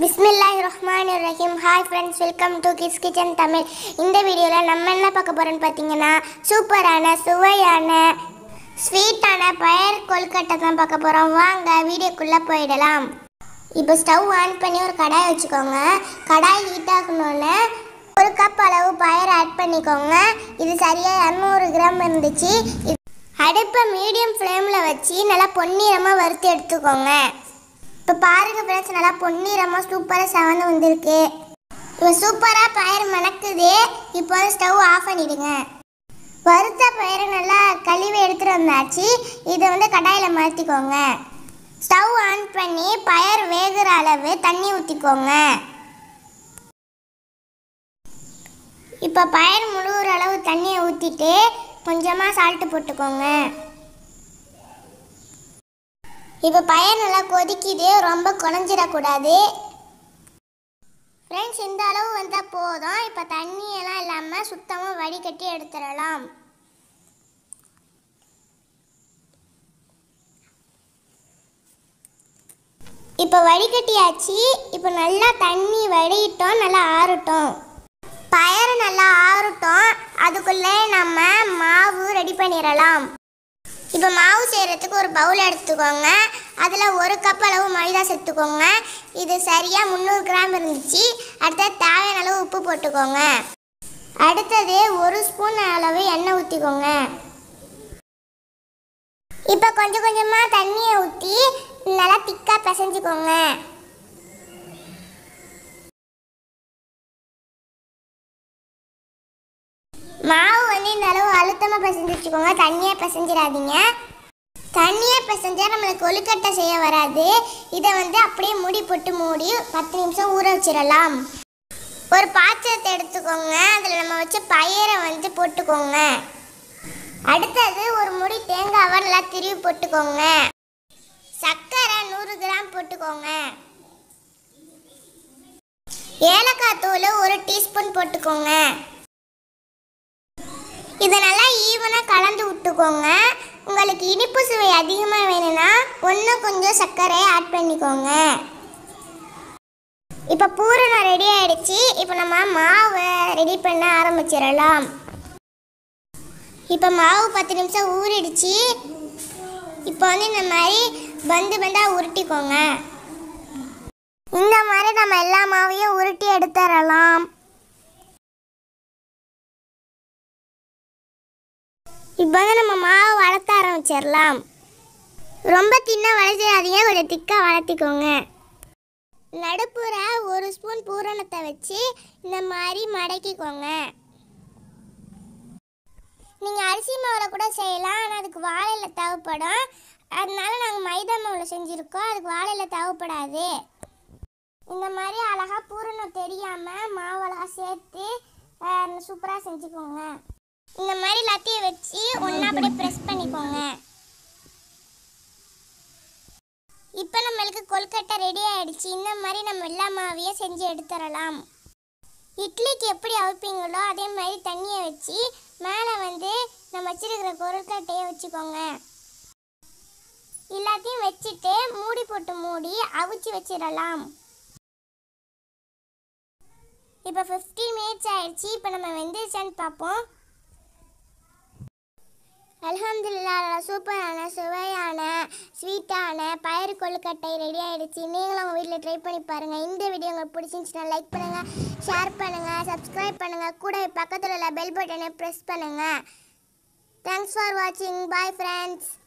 பிஸ்மில்லாஹ் ரஹ்மான் ரஹீம் hi friends welcome to kiss kitchen Tamil இந்த வீடியோவில் நம்ம என்ன பார்க்க போகிறோம்னு பார்த்தீங்கன்னா சூப்பரான சுவையான ஸ்வீட்டான பயர் கொல்கட்டை தான் பார்க்க போகிறோம் வாங்க வீடியோக்குள்ளே போயிடலாம் இப்போ ஸ்டவ் ஆன் பண்ணி ஒரு கடாய் வச்சுக்கோங்க கடாய் ஹீட் ஆகணுன்னு ஒரு கப் அளவு பயர் ஆட் பண்ணிக்கோங்க இது சரியாக இரநூறு கிராம் இருந்துச்சு இது- அடுப்பை மீடியம் ஃப்ளேமில் வச்சு நல்லா பொன்னிறமாக வறுத்து எடுத்துக்கோங்க இப்போ பாருங்க ஃப்ரெண்ட்ஸ் நல்லா பொன்னிறமாக சூப்பராக செவந்து வந்திருக்கு இப்போ சூப்பராக பயிர் மணக்குது இப்போ ஸ்டவ் ஆஃப் பண்ணிடுங்க வறுத்த பயிரை நல்லா கழுவி எடுத்துகிட்டு வந்தாச்சு இதை வந்து கடாயில் மாற்றிக்கோங்க ஸ்டவ் ஆன் பண்ணி பயர் வேகிற அளவு தண்ணி ஊற்றிக்கோங்க இப்போ பயர் முழுகிற அளவு தண்ணியை ஊற்றிட்டு கொஞ்சமாக சால்ட்டு போட்டுக்கோங்க இப்போ பயிர் நல்லா கொதிக்குது ரொம்ப குழஞ்சிடக்கூடாது ஃப்ரெண்ட்ஸ் இந்த அளவு வந்தால் போதும் இப்போ தண்ணியெல்லாம் இல்லாமல் சுத்தமாக வடிகட்டி எடுத்துடலாம் இப்போ வடிகட்டியாச்சு இப்போ நல்லா தண்ணி வடிட்டோம் நல்லா ஆறட்டும் பயறு நல்லா ஆறட்டும் அதுக்குள்ளே நம்ம மாவு ரெடி பண்ணிடலாம் இப்போ மாவு செய்கிறதுக்கு ஒரு பவுல் எடுத்துக்கோங்க அதில் ஒரு கப் அளவு மைதா சேர்த்துக்கோங்க இது சரியாக முந்நூறு கிராம் இருந்துச்சு அடுத்தது தேவையான அளவு உப்பு போட்டுக்கோங்க அடுத்தது ஒரு ஸ்பூன் அளவு எண்ணெய் ஊற்றிக்கோங்க இப்போ கொஞ்சம் கொஞ்சமாக தண்ணியை ஊற்றி நல்லா திக்காக பிசைஞ்சுக்கோங்க மாவு வந்து இந்த அளவு அழுத்தமாக பிசைஞ்சு வச்சுக்கோங்க தண்ணியாக பிசைஞ்சிடாதீங்க தண்ணியாக பிசைஞ்சா நம்மளுக்கு கொழுக்கட்டை செய்ய வராது இதை வந்து அப்படியே மூடி போட்டு மூடி பத்து நிமிஷம் ஊற வச்சிடலாம் ஒரு பாத்திரத்தை எடுத்துக்கோங்க அதில் நம்ம வச்ச பயிரை வந்து போட்டுக்கோங்க அடுத்தது ஒரு முடி தேங்காவை நல்லா திருவி போட்டுக்கோங்க சர்க்கரை நூறு கிராம் போட்டுக்கோங்க ஏலக்காய் தூள் ஒரு டீஸ்பூன் போட்டுக்கோங்க இதை நல்லா ஈவனாக கலந்து விட்டுக்கோங்க உங்களுக்கு இனிப்பு சுவை அதிகமாக வேணும்னா இன்னும் கொஞ்சம் சர்க்கரையை ஆட் பண்ணிக்கோங்க இப்போ பூரணம் ரெடி ஆயிடுச்சு இப்போ நம்ம மாவை ரெடி பண்ண ஆரம்பிச்சிடலாம் இப்போ மாவு பத்து நிமிஷம் ஊறிடுச்சு இப்போ வந்து இந்த மாதிரி பந்து பந்தாக உருட்டிக்கோங்க இந்த மாதிரி நம்ம எல்லா மாவையும் உருட்டி எடுத்துடலாம் இப்போ வந்து நம்ம மாவு வளர்த்த ஆரம்பிச்சிடலாம் ரொம்ப தின்னா வளர்த்திடாதீங்க கொஞ்சம் திக்காக வளர்த்திக்கோங்க நடுப்புற ஒரு ஸ்பூன் பூரணத்தை வச்சு இந்த மாதிரி மடக்கிக்கோங்க நீங்கள் அரிசி மாவில் கூட செய்யலாம் ஆனால் அதுக்கு வாழையில் தேவைப்படும் அதனால நாங்கள் மைதா மாவில் செஞ்சுருக்கோம் அதுக்கு வாழையில் தேவைப்படாது இந்த மாதிரி அழகாக பூரணம் தெரியாமல் மாவு அழகாக சேர்த்து சூப்பராக செஞ்சுக்கோங்க இந்த மாதிரி எல்லாத்தையும் வச்சு ஒன்றா அப்படியே ப்ரெஸ் பண்ணிக்கோங்க இப்போ நம்மளுக்கு கொல்கட்டை ரெடி ஆயிடுச்சு இந்த மாதிரி நம்ம எல்லா மாவையும் செஞ்சு எடுத்துடலாம் இட்லிக்கு எப்படி அவிப்பீங்களோ அதே மாதிரி தண்ணியை வச்சு மேலே வந்து நம்ம வச்சிருக்கிற கொல்கட்டையை வச்சுக்கோங்க எல்லாத்தையும் வச்சுட்டு மூடி போட்டு மூடி அவிச்சு வச்சிடலாம் இப்போ 15 மினிட்ஸ் ஆயிடுச்சு இப்போ நம்ம வெந்துருச்சான்னு பார்ப்போம் அல்ஹம்துலில்லா சூப்பரான சுவையான ஸ்வீட்டான பயிறு கொழுக்கட்டை ரெடி ஆயிடுச்சு நீங்களும் உங்கள் வீட்டில் ட்ரை பண்ணி பாருங்கள் இந்த வீடியோ உங்களுக்கு பிடிச்சிருந்துச்சுன்னா லைக் பண்ணுங்கள் ஷேர் பண்ணுங்கள் சப்ஸ்கிரைப் பண்ணுங்கள் கூட பக்கத்தில் உள்ள பெல் பட்டனை ப்ரெஸ் பண்ணுங்கள் தேங்க்ஸ் ஃபார் வாட்சிங் பாய் ஃப்ரெண்ட்ஸ்